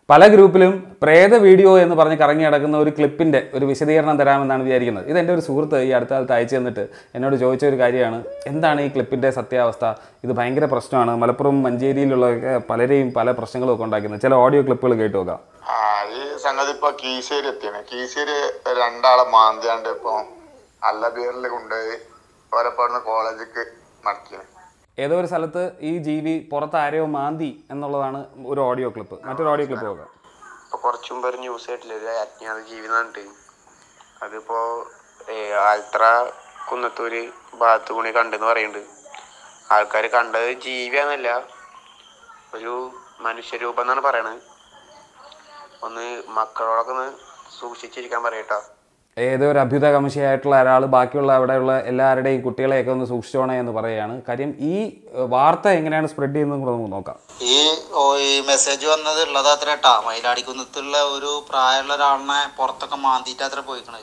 പല ഗ്രൂപ്പിലും പ്രേത വീഡിയോ എന്ന് പറഞ്ഞ് കറങ്ങി നടക്കുന്ന ഒരു ക്ലിപ്പിൻ്റെ ഒരു വിശദീകരണം തരാമെന്നാണ് വിചാരിക്കുന്നത് ഇത് എൻ്റെ ഒരു സുഹൃത്ത് ഈ അടുത്ത കാലത്ത് അയച്ചു തന്നിട്ട് എന്നോട് ചോദിച്ച ഒരു കാര്യമാണ് എന്താണ് ഈ ക്ലിപ്പിൻ്റെ സത്യാവസ്ഥ ഇത് ഭയങ്കര പ്രശ്നമാണ് മലപ്പുറം മഞ്ചേരിയിലുള്ള പലരെയും പല പ്രശ്നങ്ങളും ഒക്കെ ഉണ്ടാക്കുന്നത് ചില ഓഡിയോ ക്ലിപ്പുകൾ കേട്ട് നോക്കാം ആ ഈ സംഗതി ഇപ്പൊ കീശേരി എത്തിയാണ് കീശേരി രണ്ടാളെ മാന്തിയാണ്ട് ഇപ്പൊ അല്ലബീറിൽ കൊണ്ടുപോയി ഓരപ്പാടുന്ന കോളേജിക്ക് മടക്കിയാണ് ഏതോ ഒരു സ്ഥലത്ത് ഈ ജീവി പുറത്ത് ആരെയോ മാന്തി എന്നുള്ളതാണ് ഒരു ഓഡിയോ ക്ലിപ്പ് മറ്റൊരു ഓഡിയോ ക്ലിപ്പ് നോക്കാം ഇപ്പൊ കുറച്ചു മുമ്പ് ഒരു ന്യൂസ് ആയിട്ടില്ല ഒരു അജ്ഞാത ജീവി എന്നിട്ട് അതിപ്പോ ഏ, ആൽത്ര കുന്നത്തൂര് ഭാഗത്ത് കൂടി കണ്ടെന്ന് പറയുന്നുണ്ട് ആൾക്കാർ കണ്ടത് ജീവിയാന്നല്ല ഒരു മനുഷ്യരൂപം എന്നാണ് പറയണത് ഒന്ന് മക്കളോടൊക്കെ ഒന്ന് സൂക്ഷിച്ചിരിക്കാൻ പറയട്ടോ ഏതോ ഒരു അഭ്യുതകംശിയായിട്ടുള്ള ഒരാൾ ബാക്കിയുള്ള അവിടെയുള്ള എല്ലാവരുടെയും കുട്ടികളെയൊക്കെ ഒന്ന് സൂക്ഷിച്ചോണേ എന്ന് പറയുകയാണ് കാര്യം ഈ ഏഹ്, വാർത്ത എങ്ങനെയാണ് സ്പ്രെഡ് ചെയ്യുന്നത് കൂടെ നമുക്ക് നോക്കാം ഈ ഓ ഈ മെസ്സേജ് വന്നത് ഉള്ളത് അത്ര കേട്ടാ മയിലാടിക്കുന്നത്തുള്ള ഒരു പ്രായമുള്ള ഒരാളിനെ പുറത്തൊക്കെ മാന്തിയിട്ട് അത്ര പോയിക്കണത്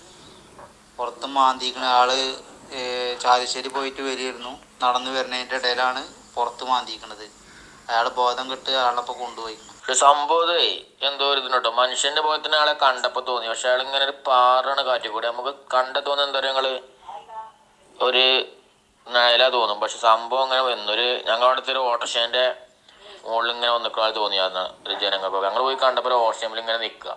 പുറത്ത് മാന്തിക്കണ ആള് ഏ, ചാലിശ്ശേരി പോയിട്ട് വരികയായിരുന്നു നടന്നു വരുന്നതിൻ്റെ ഇടയിലാണ് പുറത്ത് മാന്തിക്കണത് അയാൾ ബോധം കെട്ട് അയാളപ്പൊ കൊണ്ടുപോയിക്കണം പക്ഷെ സംഭവതേ എന്തോ ഒരു ഇതിനുണ്ടോ മനുഷ്യന്റെ പോലത്തിന് ആളെ കണ്ടപ്പോ തോന്നി പക്ഷെ അയാൾ ഇങ്ങനെ ഒരു പാറാണ് കാറ്റി കൂടി നമുക്ക് കണ്ട തോന്നുന്ന എന്താ പറയുക ഞങ്ങള് ഒരു നിഴല തോന്നും പക്ഷെ സംഭവം അങ്ങനെ വന്നൊരു ഞങ്ങൾ അവിടുത്തെ ഒരു ഓട്ടോഷേന്റെ മുകളിൽ ഇങ്ങനെ വന്നിക്കുന്ന തോന്നിയായിരുന്നു ഒരു ജനങ്ങൾക്കൊക്കെ ഞങ്ങൾ പോയി കണ്ടപ്പോൾ ഒരു ഓട്ടോഷേമിൽ ഇങ്ങനെ നിൽക്കുക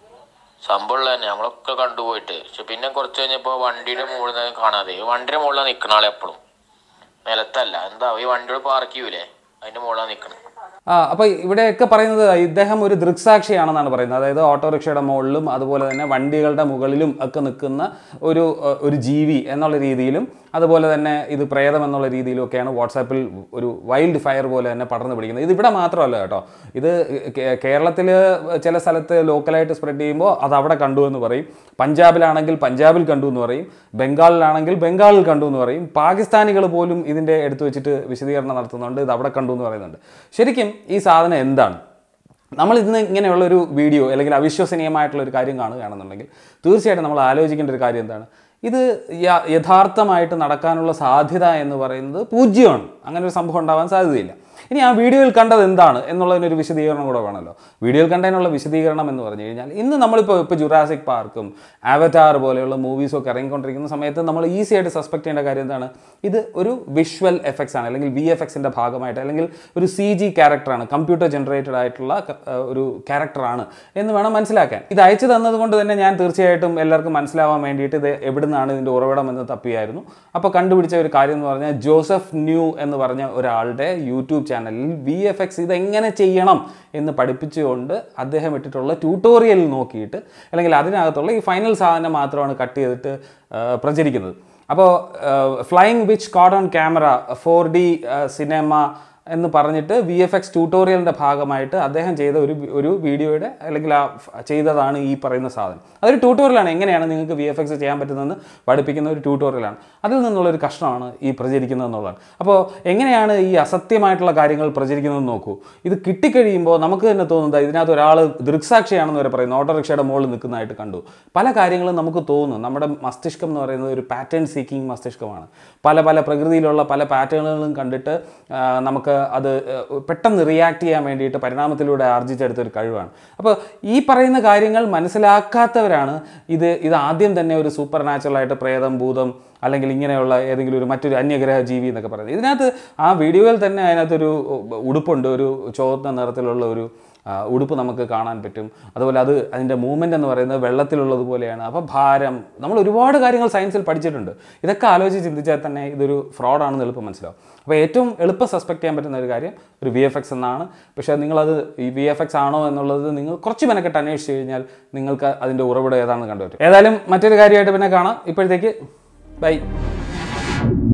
സംഭവം ഉള്ളത് തന്നെ ഞങ്ങളൊക്കെ കണ്ടുപോയിട്ട് പക്ഷെ പിന്നെ കുറച്ച് കഴിഞ്ഞപ്പോൾ വണ്ടിയുടെ മുകളിൽ നിന്ന് കാണാതെ ഈ വണ്ടിയുടെ മുകളിലാണ് നിൽക്കുന്ന ആളെ എപ്പോഴും നിലത്തല്ല എന്താ ഈ വണ്ടിയോട് പാർക്ക് ചെയ്യൂലേ അതിന്റെ മുകളിലാണ് നിൽക്കുന്നത് ആ അപ്പോൾ ഇവിടെയൊക്കെ പറയുന്നത് ഇദ്ദേഹം ഒരു ദൃക്സാക്ഷിയാണെന്നാണ് പറയുന്നത് അതായത് ഓട്ടോറിക്ഷയുടെ മുകളിലും അതുപോലെ തന്നെ വണ്ടികളുടെ മുകളിലും ഒക്കെ നിൽക്കുന്ന ഒരു ഏഹ്, ഒരു ജീവി എന്നുള്ള രീതിയിലും അതുപോലെ തന്നെ ഇത് പ്രേതം എന്നുള്ള രീതിയിലും ഒക്കെയാണ് വാട്സാപ്പിൽ ഒരു വൈൽഡ് ഫയർ പോലെ തന്നെ പടർന്നു പിടിക്കുന്നത് ഇത് ഇവിടെ മാത്രമല്ല കേട്ടോ ഇത് കേരളത്തിൽ ചില സ്ഥലത്ത് ലോക്കലായിട്ട് സ്പ്രെഡ് ചെയ്യുമ്പോൾ അത് അവിടെ കണ്ടു എന്ന് പറയും പഞ്ചാബിലാണെങ്കിൽ പഞ്ചാബിൽ കണ്ടു എന്ന് പറയും ബംഗാളിലാണെങ്കിൽ ബംഗാളിൽ കണ്ടു എന്ന് പറയും പാകിസ്ഥാനികൾ പോലും ഇതിൻ്റെ എടുത്തു വെച്ചിട്ട് വിശദീകരണം നടത്തുന്നുണ്ട് ഇത് അവിടെ കണ്ടു എന്ന് പറയുന്നുണ്ട് ശരിക്കും ഈ സാധനം എന്താണ് നമ്മൾ ഇന്ന് ഇങ്ങനെയുള്ള ഒരു വീഡിയോ അല്ലെങ്കിൽ അവിശ്വസനീയമായിട്ടുള്ള ഒരു കാര്യം കാണുകയാണെന്നുണ്ടെങ്കിൽ തീർച്ചയായിട്ടും നമ്മൾ ആലോചിക്കേണ്ട ഒരു കാര്യം എന്താണ് ഇത് യ- യഥാർത്ഥമായിട്ട് നടക്കാനുള്ള സാധ്യത എന്ന് പറയുന്നത് പൂജ്യമാണ് അങ്ങനെ ഒരു സംഭവം ഉണ്ടാവാൻ സാധ്യതയില്ല ഇനി ആ വീഡിയോയിൽ കണ്ടത് എന്താണ് എന്നുള്ളതിനൊരു വിശദീകരണം കൂടെ വേണമല്ലോ വീഡിയോയിൽ കണ്ടതിനുള്ള വിശദീകരണം എന്ന് പറഞ്ഞു കഴിഞ്ഞാൽ ഇന്ന് നമ്മളിപ്പോൾ ഇപ്പോൾ ജുറാസിക് പാർക്കും ആവറ്റാർ പോലെയുള്ള മൂവീസും ഒക്കെ ഇറങ്ങിക്കൊണ്ടിരിക്കുന്ന സമയത്ത് നമ്മൾ ഈസി ആയിട്ട് സസ്പെക്ട് ചെയ്യേണ്ട കാര്യം എന്താണ് ഇത് ഒരു വിഷ്വൽ എഫക്ട്സ് ആണ് അല്ലെങ്കിൽ വി എഫ് എക്സിൻ്റെ ഭാഗമായിട്ട് അല്ലെങ്കിൽ ഒരു സി ജി ക്യാരക്ടറാണ് കമ്പ്യൂട്ടർ ജനറേറ്റഡ് ആയിട്ടുള്ള ക- ഏഹ് ഒരു ക്യാരക്ടറാണ് എന്ന് വേണം മനസ്സിലാക്കാൻ ഇത് അയച്ചു തന്നത് കൊണ്ട് തന്നെ ഞാൻ തീർച്ചയായിട്ടും എല്ലാവർക്കും മനസ്സിലാവാൻ വേണ്ടിയിട്ട് ഇത് എവിടുന്നാണ് ഇതിൻ്റെ ഉറവിടം എന്ന് തപ്പിയായിരുന്നു അപ്പോൾ കണ്ടുപിടിച്ച ഒരു കാര്യം എന്ന് പറഞ്ഞാൽ ജോസഫ് ന്യൂ എന്ന് പറഞ്ഞ ഒരാളുടെ യൂട്യൂബ് ചാനലിൽ വി എഫ് എക്സ് ഇതെങ്ങനെ ചെയ്യണം എന്ന് പഠിപ്പിച്ചുകൊണ്ട് അദ്ദേഹം ഇട്ടിട്ടുള്ള ട്യൂട്ടോറിയൽ നോക്കിയിട്ട് അല്ലെങ്കിൽ അതിനകത്തുള്ള ഈ ഫൈനൽ സാധനം മാത്രമാണ് കട്ട് ചെയ്തിട്ട് ആ, പ്രചരിക്കുന്നത് അപ്പോൾ flying witch caught on camera four D സിനിമ എന്ന് പറഞ്ഞിട്ട് വി എഫ് എക്സ് ട്യൂട്ടോറിയലിൻ്റെ ഭാഗമായിട്ട് അദ്ദേഹം ചെയ്ത ഒരു ഒരു വീഡിയോയുടെ അല്ലെങ്കിൽ ആ ഫ്- ചെയ്തതാണ് ഈ പറയുന്ന സാധനം അതൊരു ട്യൂട്ടോറിയലാണ് എങ്ങനെയാണ് നിങ്ങൾക്ക് വി എഫ് എക്സ് ചെയ്യാൻ പറ്റുന്നതെന്ന് പഠിപ്പിക്കുന്ന ഒരു ട്യൂട്ടോറിയലാണ് അതിൽ നിന്നുള്ളൊരു കഷ്ണമാണ് ഈ പ്രചരിക്കുന്നത് എന്നുള്ളതാണ് അപ്പോൾ എങ്ങനെയാണ് ഈ അസത്യമായിട്ടുള്ള കാര്യങ്ങൾ പ്രചരിക്കുന്നതെന്ന് നോക്കൂ ഇത് കിട്ടിക്കഴിയുമ്പോൾ നമുക്ക് തന്നെ തോന്നുന്നത് ഇതിനകത്ത് ഒരാൾ ദൃക്സാക്ഷിയാണെന്ന് വരെ പറയുന്നു ഓട്ടോറിക്ഷയുടെ മുകളിൽ നിൽക്കുന്നതായിട്ട് കണ്ടു പല കാര്യങ്ങളും നമുക്ക് തോന്നും നമ്മുടെ മസ്തിഷ്കം എന്ന് പറയുന്നത് ഒരു പാറ്റേൺ സീക്കിംഗ് മസ്തിഷ്കമാണ് പല പല പ്രകൃതിയിലുള്ള പല പാറ്റേണുകളും കണ്ടിട്ട് ആ, നമുക്ക് അത് ആ, പെട്ടെന്ന് റിയാക്ട് ചെയ്യാൻ വേണ്ടിയിട്ട് പരിണാമത്തിലൂടെ ആർജിച്ചെടുത്ത ഒരു കഴിവാണ് അപ്പോൾ ഈ പറയുന്ന കാര്യങ്ങൾ മനസ്സിലാക്കാത്തവരാണ് ഇത് ഇത് ആദ്യം തന്നെ ഒരു സൂപ്പർ നാച്ചുറലായിട്ട് പ്രേതം ഭൂതം അല്ലെങ്കിൽ ഇങ്ങനെയുള്ള ഏതെങ്കിലും ഒരു മറ്റൊരു അന്യഗ്രഹ ജീവി എന്നൊക്കെ പറയുന്നത് ഇതിനകത്ത് ആ വീഡിയോയിൽ തന്നെ അതിനകത്തൊരു ഉടുപ്പുണ്ട് ഒരു ചുവന്ന നിറത്തിലുള്ള ഒരു ആ, ഉടുപ്പ് നമുക്ക് കാണാൻ പറ്റും അതുപോലെ അത് അതിൻ്റെ മൂവ്മെൻ്റ് എന്ന് പറയുന്നത് വെള്ളത്തിലുള്ളത് പോലെയാണ് അപ്പോൾ ഭാരം നമ്മൾ ഒരുപാട് കാര്യങ്ങൾ സയൻസിൽ പഠിച്ചിട്ടുണ്ട് ഇതൊക്കെ ആലോചിച്ച് ചിന്തിച്ചാൽ തന്നെ ഇതൊരു ഫ്രോഡാണെന്ന് എളുപ്പം മനസ്സിലാവും അപ്പോൾ ഏറ്റവും എളുപ്പം സസ്പെക്ട് ചെയ്യാൻ പറ്റുന്ന ഒരു കാര്യം ഒരു വി എഫ് എക്സ് എന്നാണ് പക്ഷേ നിങ്ങളത് ഈ വി എഫ് എക്സ് ആണോ എന്നുള്ളത് നിങ്ങൾ കുറച്ച് മെനക്കെട്ട് അന്വേഷിച്ച് കഴിഞ്ഞാൽ നിങ്ങൾക്ക് അതിൻ്റെ ഉറവിടം ഏതാണെന്ന് കണ്ടുപറ്റും ഏതായാലും മറ്റൊരു കാര്യമായിട്ട് പിന്നെ കാണാം ഇപ്പോഴത്തേക്ക് ബൈ